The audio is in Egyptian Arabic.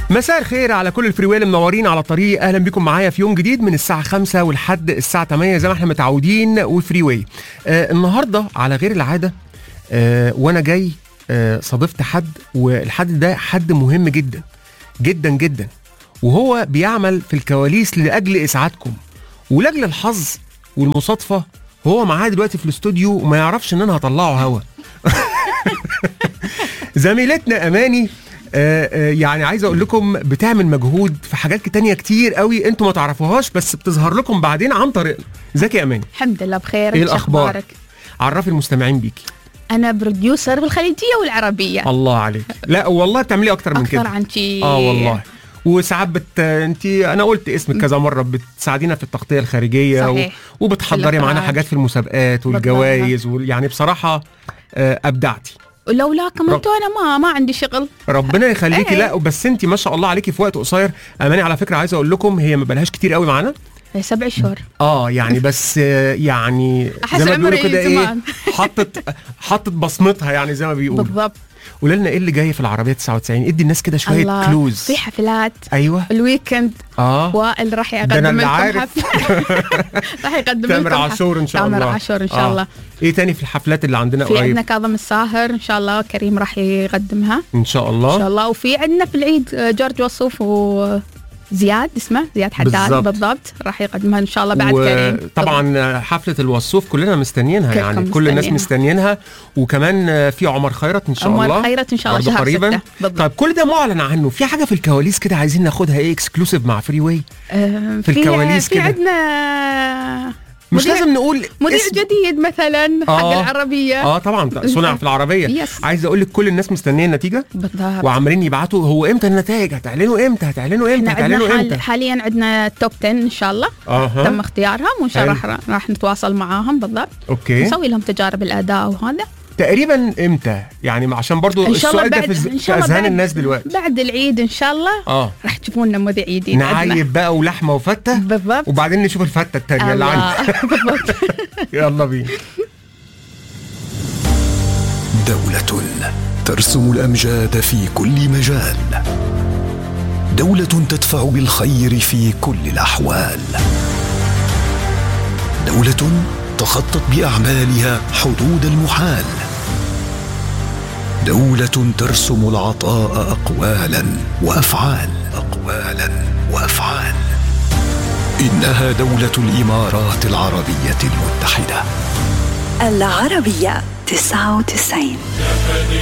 مساء الخير على كل الفريويل المنورين على الطريق اهلا بكم معايا في يوم جديد من الساعه 5 ولحد الساعه 8 زي ما احنا متعودين وفريوي آه النهارده على غير العاده آه وانا جاي آه صادفت حد والحد ده حد مهم جدا جدا جدا وهو بيعمل في الكواليس لاجل اسعادكم ولاجل الحظ والمصادفه هو معايا دلوقتي في الاستوديو وما يعرفش ان انا هطلعه هوا زميلتنا اماني آه، آه، يعني عايز اقول لكم بتعمل مجهود في حاجات تانية كتير قوي انتوا ما تعرفوهاش بس بتظهر لكم بعدين عن طريقنا ازيك يا اماني الحمد لله بخير ايه إنت شو الاخبار أخبارك؟ عرفي المستمعين بيكي انا بروديوسر بالخليجيه والعربيه الله عليك لا والله بتعملي اكتر من اكثر كده عن شي اه والله وساعات بت انت انا قلت اسمك كذا مره بتساعدينا في التغطيه الخارجيه صحيح. و... وبتحضري في معانا الإخراج. حاجات في المسابقات والجوائز وال... يعني بصراحه آه، ابدعتي ولولاكم رب- انتوا انا ما ما عندي شغل ربنا يخليكي إيه. لا بس انت ما شاء الله عليكي في وقت قصير اماني على فكره عايز اقول لكم هي ما بقالهاش كتير قوي معانا سبع شهور اه يعني بس آه، يعني أحس زي ما بيقولوا عمري كده ايه زمان. حطت حطت بصمتها يعني زي ما بيقولوا بالضبط قولي لنا ايه اللي جاي في العربيه 99 ادي الناس كده شويه الله كلوز في حفلات ايوه الويكند اه وائل راح ده يقدم أنا اللي لكم عارف. حفله راح يقدم تامر لكم حفلة. عاشور ان شاء الله تامر عاشور ان شاء آه. الله ايه تاني في الحفلات اللي عندنا في قريب عندنا كاظم الساهر ان شاء الله كريم راح يقدمها ان شاء ان الله شاء الله وفي عندنا في العيد آه، جورج وصوف وزياد اسمه زياد حداد بالضبط. بالضبط راح يقدمها ان شاء الله بعد كريم طبعا حفله الوصوف كلنا مستنيينها كلكم يعني كل الناس مستنيينها. مستنيينها وكمان في عمر خيرت ان شاء عمر الله خيرت ان شاء الله برضه شهر قريبا ستة بالضبط طيب كل ده معلن عنه في حاجه في الكواليس كده عايزين ناخدها ايه اكسكلوسيف مع فري واي آه، في الكواليس في كده. عندنا مش مذيع- لازم نقول مذيع اسم. جديد مثلا حق آه. العربيه اه طبعا صنع في العربيه يس. عايز اقول لك كل الناس مستنيه النتيجه بالضبط وعمالين يبعتوا هو امتى النتائج هتعلنوا امتى هتعلنوا امتى احنا عندنا هتعلنوا حال امتى حاليا عندنا توب 10 ان شاء الله اها تم اختيارهم وان شاء الله حلو. راح راح نتواصل معاهم بالضبط اوكي نسوي لهم تجارب الاداء وهذا تقريبا امتى يعني عشان برضو ان شاء الله السؤال ده بعد في, ان في شاء الله اذهان بعد الناس دلوقتي بعد العيد ان شاء الله اه راح تشوفونا مذيع جديد عندنا. نعيب بقى ولحمه وفته بالضبط وبعدين نشوف الفته التانيه اللي عندي الله بالضبط يلا بينا دولة ترسم الأمجاد في كل مجال دولة تدفع بالخير في كل الأحوال دولة تخطت بأعمالها حدود المحال دولة ترسم العطاء أقوالا وأفعال أقوالا وأفعال إنها دولة الإمارات العربية المتحدة العربية 99